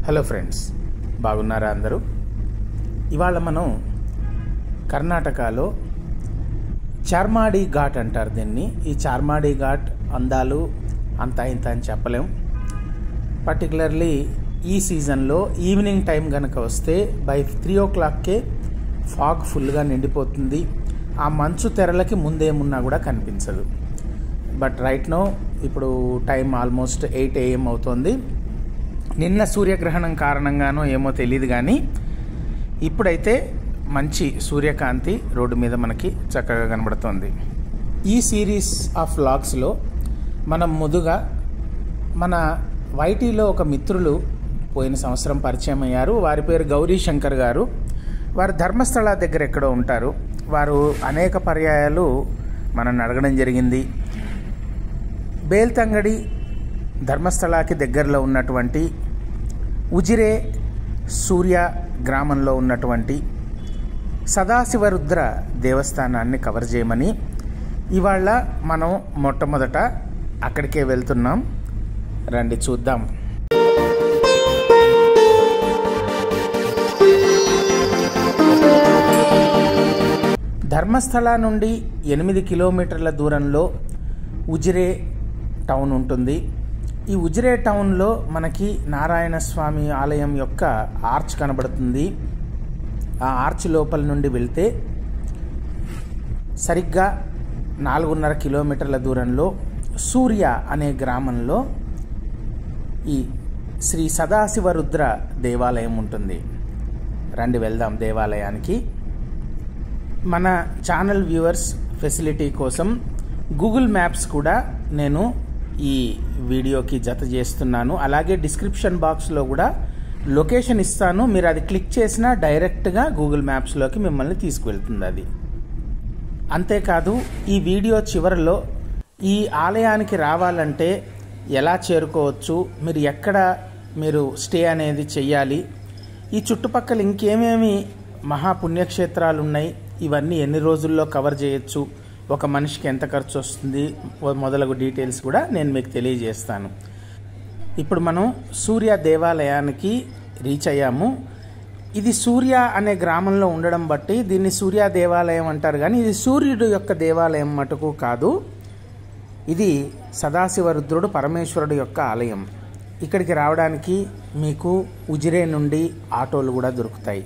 hello friends బాగున్నారా అందరూ ఇవాళ మనం కర్ణాటకలో చార్మాడి ఘాట్ అంటారు దీన్ని ఈ చార్మాడి ఘాట్ అందాలు అంత ఇంత అని చెప్పలేం పర్టికులర్లీ ఈ సీజన్లో ఈవినింగ్ టైం కనుక వస్తే బై త్రీ ఓ క్లాక్కే ఫాగ్ ఫుల్గా నిండిపోతుంది ఆ మంచు తెరలకి ముందేమున్నా కూడా కనిపించదు బట్ రైట్ నో ఇప్పుడు టైం ఆల్మోస్ట్ ఎయిట్ ఏఎం అవుతోంది నిన్న సూర్యగ్రహణం కారణంగానో ఏమో తెలియదు కానీ ఇప్పుడైతే మంచి సూర్యకాంతి రోడ్డు మీద మనకి చక్కగా కనబడుతోంది ఈ సిరీస్ ఆఫ్ వ్లాగ్స్లో మనం ముందుగా మన వైటీలో ఒక మిత్రులు పోయిన సంవత్సరం పరిచయం అయ్యారు వారి పేరు గౌరీ శంకర్ గారు వారు ధర్మస్థల దగ్గర ఎక్కడో ఉంటారు వారు అనేక పర్యాయాలు మనల్ని అడగడం జరిగింది బేల్తంగడి ధర్మస్థలాకి దగ్గరలో ఉన్నటువంటి ఉజిరే సూర్య గ్రామంలో ఉన్నటువంటి సదాశివరుద్ర దేవస్థానాన్ని కవర్ చేయమని ఇవాళ మనం మొట్టమొదట అక్కడికే వెళ్తున్నాం రండి చూద్దాం ధర్మస్థల నుండి ఎనిమిది కిలోమీటర్ల దూరంలో ఉజిరే టౌన్ ఉంటుంది ఈ ఉజిరే టౌన్లో మనకి నారాయణ స్వామి ఆలయం యొక్క ఆర్చ్ కనబడుతుంది ఆ ఆర్చ్ లోపల నుండి వెళ్తే సరిగ్గా నాలుగున్నర కిలోమీటర్ల దూరంలో సూర్య అనే గ్రామంలో ఈ శ్రీ సదాశివరుద్ర దేవాలయం ఉంటుంది రండి వెళ్దాం దేవాలయానికి మన ఛానల్ వ్యూవర్స్ ఫెసిలిటీ కోసం గూగుల్ మ్యాప్స్ కూడా నేను ఈ వీడియోకి జత చేస్తున్నాను అలాగే డిస్క్రిప్షన్ బాక్స్లో కూడా లొకేషన్ ఇస్తాను మీరు అది క్లిక్ చేసినా డైరెక్ట్గా గూగుల్ మ్యాప్స్లోకి మిమ్మల్ని తీసుకువెళ్తుంది అది అంతేకాదు ఈ వీడియో చివరిలో ఈ ఆలయానికి రావాలంటే ఎలా చేరుకోవచ్చు మీరు ఎక్కడ మీరు స్టే అనేది చెయ్యాలి ఈ చుట్టుపక్కల ఇంకేమేమి మహాపుణ్యక్షేత్రాలు ఉన్నాయి ఇవన్నీ ఎన్ని రోజుల్లో కవర్ చేయొచ్చు ఒక మనిషికి ఎంత ఖర్చు వస్తుంది మొదలగు డీటెయిల్స్ కూడా నేను మీకు తెలియజేస్తాను ఇప్పుడు మనం సూర్య దేవాలయానికి రీచ్ అయ్యాము ఇది సూర్య అనే గ్రామంలో ఉండడం బట్టి దీన్ని సూర్య దేవాలయం అంటారు కానీ ఇది సూర్యుడు యొక్క దేవాలయం మటుకు కాదు ఇది సదాశివరుద్రుడు పరమేశ్వరుడు యొక్క ఆలయం ఇక్కడికి రావడానికి మీకు ఉజిరే నుండి ఆటోలు కూడా దొరుకుతాయి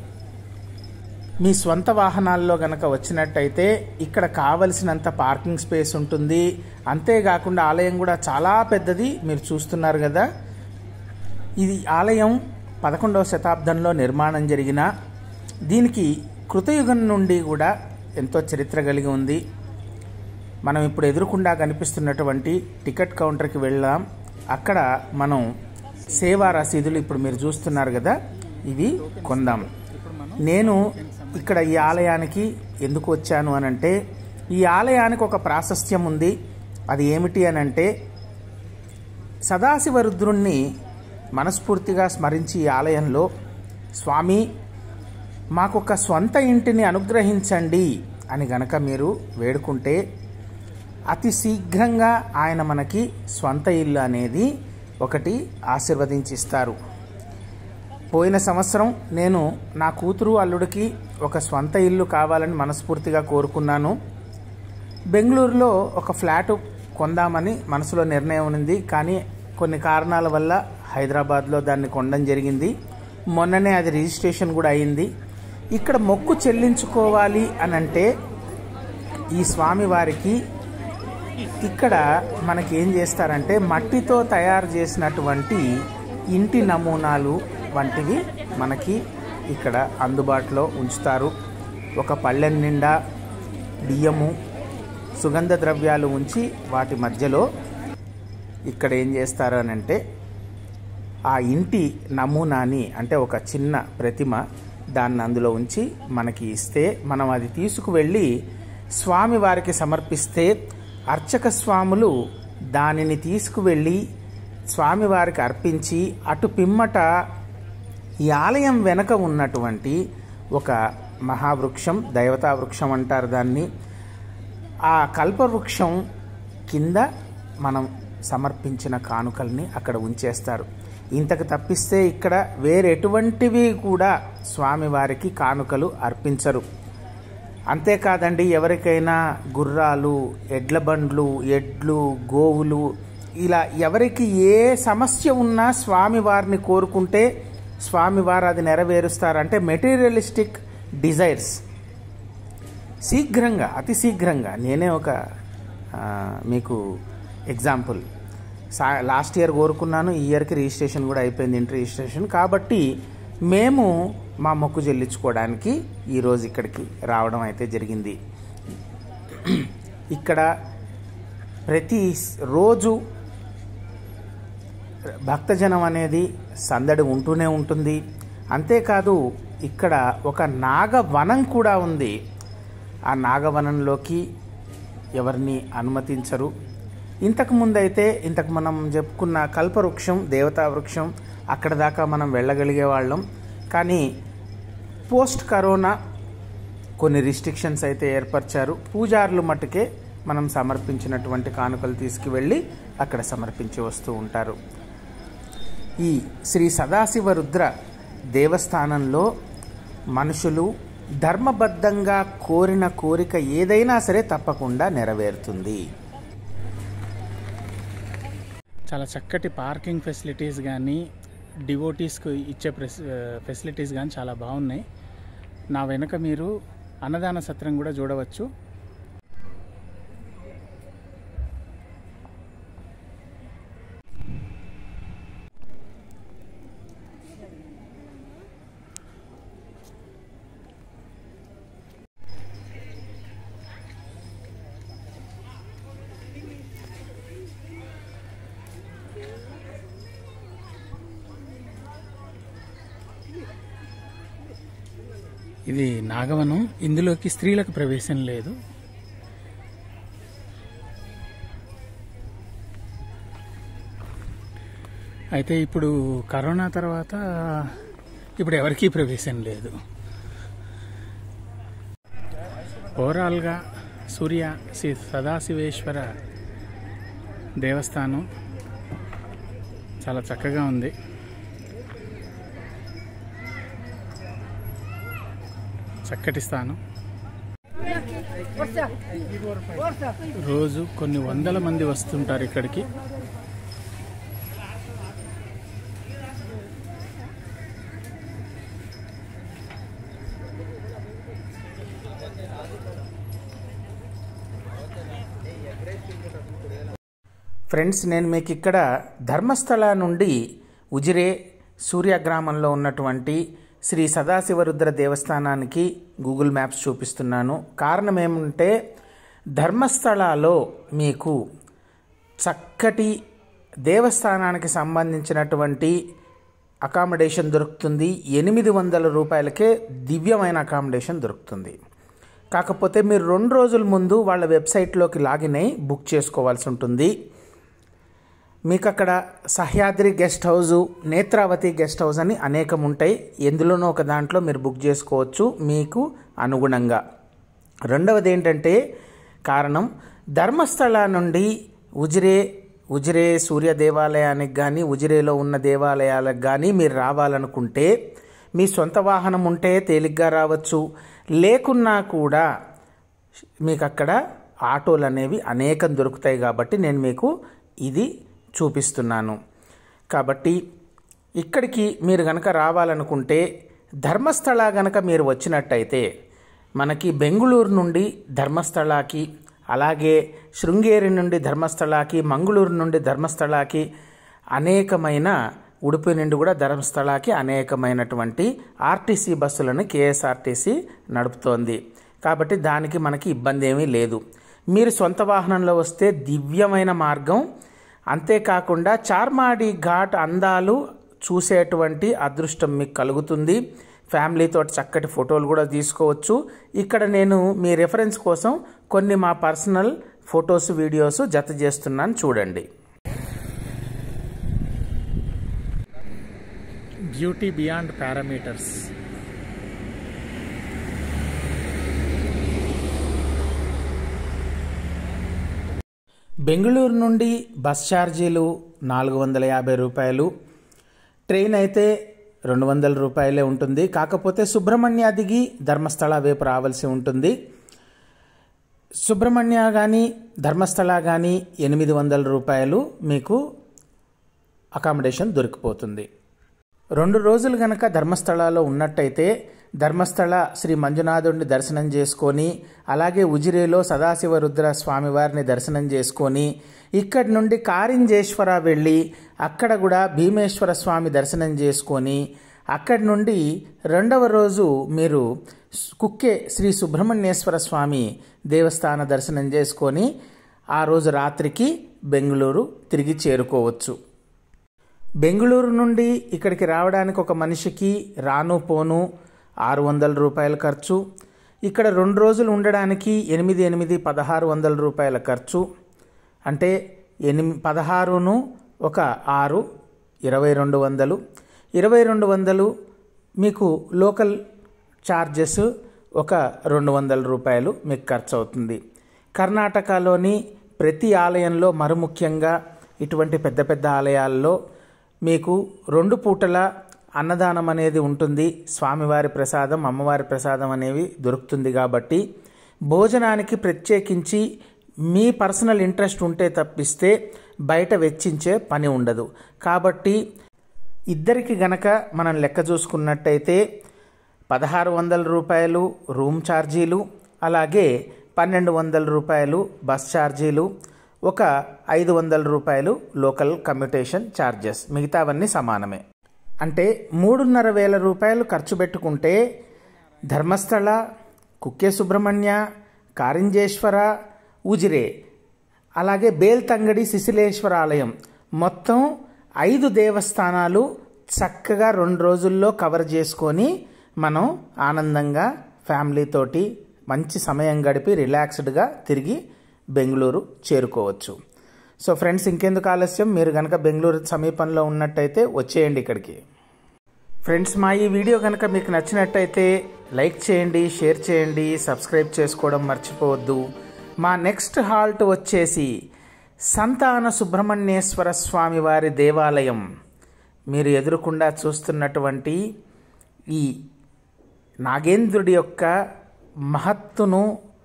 మీ స్వంత వాహనాల్లో గనక వచ్చినట్టయితే ఇక్కడ కావలసినంత పార్కింగ్ స్పేస్ ఉంటుంది అంతేకాకుండా ఆలయం కూడా చాలా పెద్దది మీరు చూస్తున్నారు కదా ఇది ఆలయం పదకొండవ శతాబ్దంలో నిర్మాణం జరిగిన దీనికి కృతయుగం నుండి కూడా ఎంతో చరిత్ర కలిగి ఉంది మనం ఇప్పుడు ఎదురుకుండా కనిపిస్తున్నటువంటి టికెట్ కౌంటర్కి వెళ్దాం అక్కడ మనం సేవా రసీదులు ఇప్పుడు మీరు చూస్తున్నారు కదా ఇవి కొందాం నేను ఇక్కడ ఈ ఆలయానికి ఎందుకు వచ్చాను అని అంటే ఈ ఆలయానికి ఒక ప్రాశస్త్యం ఉంది అది ఏమిటి అని అంటే సదాశివరుద్రుణ్ణి మనస్ఫూర్తిగా స్మరించి ఈ ఆలయంలో స్వామి మాకొక స్వంత ఇంటిని అనుగ్రహించండి అని గనక మీరు వేడుకుంటే అతి శీఘ్రంగా ఆయన మనకి స్వంత ఇల్లు అనేది ఒకటి ఆశీర్వదించిస్తారు పోయిన సంవత్సరం నేను నా కూతురు అల్లుడికి ఒక స్వంత ఇల్లు కావాలని మనస్ఫూర్తిగా కోరుకున్నాను బెంగళూరులో ఒక ఫ్లాట్ కొందామని మనసులో నిర్ణయం ఉంది కానీ కొన్ని కారణాల వల్ల హైదరాబాద్లో దాన్ని కొనడం జరిగింది మొన్ననే అది రిజిస్ట్రేషన్ కూడా అయింది ఇక్కడ మొక్కు చెల్లించుకోవాలి అని అంటే ఈ స్వామి వారికి ఇక్కడ మనకి ఏం చేస్తారంటే మట్టితో తయారు చేసినటువంటి ఇంటి నమూనాలు వంటివి మనకి ఇక్కడ అందుబాటులో ఉంచుతారు ఒక పళ్ళెం నిండా బియ్యము సుగంధ ద్రవ్యాలు ఉంచి వాటి మధ్యలో ఇక్కడ ఏం చేస్తారు అని అంటే ఆ ఇంటి నమూనాని అంటే ఒక చిన్న ప్రతిమ దాన్ని అందులో ఉంచి మనకి ఇస్తే మనం అది తీసుకువెళ్ళి స్వామి వారికి సమర్పిస్తే అర్చక స్వాములు దానిని తీసుకువెళ్ళి స్వామివారికి అర్పించి అటు పిమ్మట ఈ ఆలయం వెనక ఉన్నటువంటి ఒక మహావృక్షం దైవతా వృక్షం అంటారు దాన్ని ఆ కల్పవృక్షం కింద మనం సమర్పించిన కానుకల్ని అక్కడ ఉంచేస్తారు ఇంతకు తప్పిస్తే ఇక్కడ వేరెటువంటివి కూడా స్వామివారికి కానుకలు అర్పించరు అంతేకాదండి ఎవరికైనా గుర్రాలు ఎడ్ల బండ్లు ఎడ్లు గోవులు ఇలా ఎవరికి ఏ సమస్య ఉన్నా స్వామివారిని కోరుకుంటే స్వామివారు అది నెరవేరుస్తారంటే మెటీరియలిస్టిక్ డిజైర్స్ శీఘ్రంగా అతి శీఘ్రంగా నేనే ఒక ఆ, మీకు ఎగ్జాంపుల్ సా లాస్ట్ ఇయర్ కోరుకున్నాను ఈ ఇయర్కి రిజిస్ట్రేషన్ కూడా అయిపోయింది ఇంటర్ రిజిస్ట్రేషన్ కాబట్టి మేము మా మొక్కు చెల్లించుకోవడానికి ఈరోజు ఇక్కడికి రావడం అయితే జరిగింది ఇక్కడ ప్రతి రోజు భక్తజనం అనేది సందడి ఉంటూనే ఉంటుంది అంతేకాదు ఇక్కడ ఒక నాగవనం కూడా ఉంది ఆ నాగవనంలోకి ఎవరిని అనుమతించరు ఇంతకు ముందైతే ఇంతకు మనం చెప్పుకున్న కల్పవృక్షం దేవతా వృక్షం అక్కడ దాకా మనం వెళ్ళగలిగే వాళ్ళం కానీ పోస్ట్ కరోనా కొన్ని రిస్ట్రిక్షన్స్ అయితే ఏర్పరిచారు పూజారులు మట్టుకే మనం సమర్పించినటువంటి కానుకలు తీసుకువెళ్ళి అక్కడ సమర్పించి వస్తూ ఉంటారు ఈ శ్రీ సదాశివ రుద్ర దేవస్థానంలో మనుషులు ధర్మబద్ధంగా కోరిన కోరిక ఏదైనా సరే తప్పకుండా నెరవేరుతుంది చాలా చక్కటి పార్కింగ్ ఫెసిలిటీస్ కానీ డివోటీస్కి ఇచ్చే ప్రెస్ ఫెసిలిటీస్ కానీ చాలా బాగున్నాయి నా వెనుక మీరు అన్నదాన సత్రం కూడా చూడవచ్చు ఇది నాగవనం ఇందులోకి స్త్రీలకు ప్రవేశం లేదు అయితే ఇప్పుడు కరోనా తర్వాత ఇప్పుడు ఎవరికీ ప్రవేశం లేదు ఓవరాల్గా సూర్య శ్రీ సదాశివేశ్వర దేవస్థానం చాలా చక్కగా ఉంది చక్కటి స్థానం రోజు కొన్ని వందల మంది వస్తుంటారు ఇక్కడికి ఫ్రెండ్స్ నేను మీకు ఇక్కడ ధర్మస్థల నుండి ఉజిరే సూర్య గ్రామంలో ఉన్నటువంటి శ్రీ సదాశివరుద్ర దేవస్థానానికి గూగుల్ మ్యాప్స్ చూపిస్తున్నాను కారణం ఏమంటే ధర్మస్థలాలో మీకు చక్కటి దేవస్థానానికి సంబంధించినటువంటి అకామిడేషన్ దొరుకుతుంది ఎనిమిది వందల రూపాయలకే దివ్యమైన అకామిడేషన్ దొరుకుతుంది కాకపోతే మీరు రెండు రోజుల ముందు వాళ్ళ వెబ్సైట్లోకి లాగిన్ అయి బుక్ చేసుకోవాల్సి ఉంటుంది మీకు అక్కడ Sahyadri guest house Netravati guest house అని అనేకం ఉంటాయి ఎందులోనో ఒక దాంట్లో మీరు బుక్ చేసుకోవచ్చు మీకు అనుగుణంగా రెండవది ఏంటంటే కారణం ధర్మస్థల నుండి ఉజిరే ఉజిరే సూర్య దేవాలయానికి కానీ ఉజిరేలో ఉన్న దేవాలయాలకు కానీ మీరు రావాలనుకుంటే మీ సొంత వాహనం ఉంటే తేలిగ్గా రావచ్చు లేకున్నా కూడా మీకు అక్కడ ఆటోలు అనేవి అనేకం దొరుకుతాయి కాబట్టి నేను మీకు ఇది చూపిస్తున్నాను కాబట్టి ఇక్కడికి మీరు గనక రావాలనుకుంటే ధర్మస్థల గనక మీరు వచ్చినట్టయితే మనకి బెంగుళూరు నుండి ధర్మస్థలాకి అలాగే శృంగేరి నుండి ధర్మస్థలాకి మంగళూరు నుండి ధర్మస్థలాకి అనేకమైన ఉడిపి నుండి కూడా ధర్మస్థలాకి అనేకమైనటువంటి ఆర్టీసీ బస్సులను కేఎస్ఆర్టీసీ నడుపుతోంది కాబట్టి దానికి మనకి ఇబ్బంది ఏమీ లేదు మీరు సొంత వాహనంలో వస్తే దివ్యమైన మార్గం అంతేకాకుండా చార్మాడి ఘాట్ అందాలు చూసేటువంటి అదృష్టం మీకు కలుగుతుంది ఫ్యామిలీతో చక్కటి ఫోటోలు కూడా తీసుకోవచ్చు ఇక్కడ నేను మీ రెఫరెన్స్ కోసం కొన్ని మా పర్సనల్ ఫొటోస్ వీడియోస్ జత చేస్తున్నాను చూడండి బ్యూటీ బియాండ్ పారామీటర్స్ బెంగళూరు నుండి బస్ ఛార్జీలు నాలుగు వందల యాభై రూపాయలు ట్రైన్ అయితే రెండు వందల రూపాయలే ఉంటుంది కాకపోతే సుబ్రహ్మణ్య దిగి ధర్మస్థల వైపు రావాల్సి ఉంటుంది సుబ్రహ్మణ్య కానీ ధర్మస్థల కానీ ఎనిమిది వందల రూపాయలు మీకు అకామిడేషన్ దొరికిపోతుంది రెండు రోజులు గనక ధర్మస్థలాలో ఉన్నట్టయితే ధర్మస్థల శ్రీ మంజునాథుడిని దర్శనం చేసుకొని అలాగే ఉజిరేలో సదాశివ రుద్ర స్వామివారిని దర్శనం చేసుకొని ఇక్కడి నుండి కారింజేశ్వర వెళ్ళి అక్కడ కూడా భీమేశ్వర స్వామి దర్శనం చేసుకొని అక్కడి నుండి రెండవ రోజు మీరు కుక్కే శ్రీ సుబ్రహ్మణ్యేశ్వర స్వామి దేవస్థాన దర్శనం చేసుకొని ఆ రోజు రాత్రికి బెంగళూరు తిరిగి చేరుకోవచ్చు బెంగళూరు నుండి ఇక్కడికి రావడానికి ఒక మనిషికి రాను పోను ఆరు వందల రూపాయల ఖర్చు ఇక్కడ రెండు రోజులు ఉండడానికి ఎనిమిది ఎనిమిది పదహారు వందల రూపాయల ఖర్చు అంటే ఎనిమి పదహారును ఒక ఆరు ఇరవై రెండు వందలు ఇరవై రెండు వందలు మీకు లోకల్ ఛార్జెస్ ఒక రెండు వందల రూపాయలు మీకు ఖర్చు అవుతుంది కర్ణాటకలోని ప్రతి ఆలయంలో మరుముఖ్యంగా ఇటువంటి పెద్ద పెద్ద ఆలయాల్లో మీకు రెండు పూటల అన్నదానం అనేది ఉంటుంది స్వామివారి ప్రసాదం అమ్మవారి ప్రసాదం అనేవి దొరుకుతుంది కాబట్టి భోజనానికి ప్రత్యేకించి మీ పర్సనల్ ఇంట్రెస్ట్ ఉంటే తప్పిస్తే బయట వెచ్చించే పని ఉండదు కాబట్టి ఇద్దరికి గనక మనం లెక్క చూసుకున్నట్టయితే పదహారు వందల రూపాయలు రూమ్ ఛార్జీలు అలాగే పన్నెండు వందల రూపాయలు బస్ ఛార్జీలు ఒక ఐదు వందల రూపాయలు లోకల్ కమ్యూటేషన్ ఛార్జెస్ మిగతావన్నీ సమానమే అంటే మూడున్నర వేల రూపాయలు ఖర్చు పెట్టుకుంటే ధర్మస్థల కుక్కే సుబ్రహ్మణ్య కారింజేశ్వర ఉజిరే అలాగే బేల్తంగడి శిశిలేశ్వర ఆలయం మొత్తం ఐదు దేవస్థానాలు చక్కగా రెండు రోజుల్లో కవర్ చేసుకొని మనం ఆనందంగా ఫ్యామిలీతోటి మంచి సమయం గడిపి రిలాక్స్డ్గా తిరిగి బెంగళూరు చేరుకోవచ్చు సో ఫ్రెండ్స్ ఇంకెందుకు ఆలస్యం మీరు కనుక బెంగళూరు సమీపంలో ఉన్నట్టయితే వచ్చేయండి ఇక్కడికి ఫ్రెండ్స్ మా ఈ వీడియో కనుక మీకు నచ్చినట్టయితే లైక్ చేయండి షేర్ చేయండి సబ్స్క్రైబ్ చేసుకోవడం మర్చిపోవద్దు మా నెక్స్ట్ హాల్ట్ వచ్చేసి సంతాన సుబ్రహ్మణ్యేశ్వర స్వామి వారి దేవాలయం మీరు ఎదురుకుండా చూస్తున్నటువంటి ఈ నాగేంద్రుడి యొక్క మహత్తును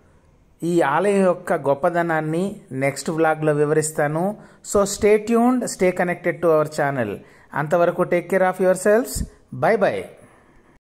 ఈ ఆలయం యొక్క గొప్పదనాన్ని నెక్స్ట్ వ్లాగ్లో వివరిస్తాను so stay tuned stay connected to our channel అంతవరకు take care of your selfs bye by